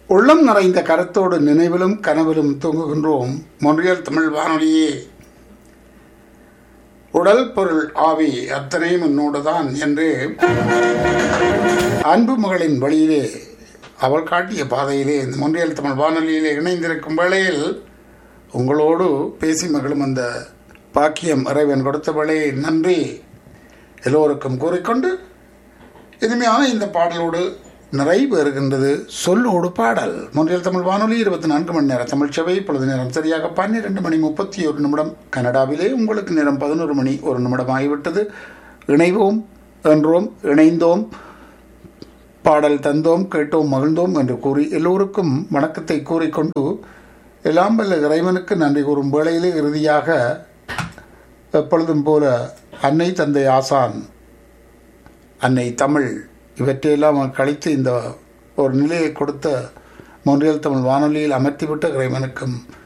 உள்ளம் நிறைந்த கருத்தோடு நினைவிலும் கனவிலும் தூங்குகின்றோம் மொன்றியல் தமிழ் வானொலியே உடல் பொருள் ஆவி அத்தனையும் என்னோடுதான் என்று அன்பு மகளின் வழியிலே அவள் காட்டிய பாதையிலே இந்த மொன்றியல் தமிழ் வானொலியிலே இணைந்திருக்கும் வேளையில் உங்களோடு பேசி மகளும் அந்த பாக்கியம் இறைவன் கொடுத்த வேளையை நன்றி எல்லோருக்கும் கூறிக்கொண்டு இனிமையான இந்த பாடலோடு நிறைவு இருக்கின்றது சொல்லோடு பாடல் முன்றியல் தமிழ் வானொலி இருபத்தி நான்கு மணி நேரம் தமிழ் சேவை பொழுது நேரம் சரியாக பன்னிரெண்டு மணி முப்பத்தி ஒரு நிமிடம் கனடாவிலே உங்களுக்கு நேரம் பதினோரு மணி ஒரு நிமிடம் ஆகிவிட்டது இணைவோம் என்றோம் இணைந்தோம் பாடல் தந்தோம் கேட்டோம் மகிழ்ந்தோம் என்று கூறி எல்லோருக்கும் வணக்கத்தை கூறிக்கொண்டு எல்லாம் வல்ல இறைவனுக்கு நன்றி கூறும் வேளையிலே இறுதியாக எப்பொழுதும் போல அன்னை தந்தை ஆசான் அன்னை தமிழ் இவற்றையெல்லாம் கழித்து இந்த ஒரு நிலையை கொடுத்த மொன்றியல் தமிழ் வானொலியில் அமர்த்திவிட்ட இறைவனுக்கும்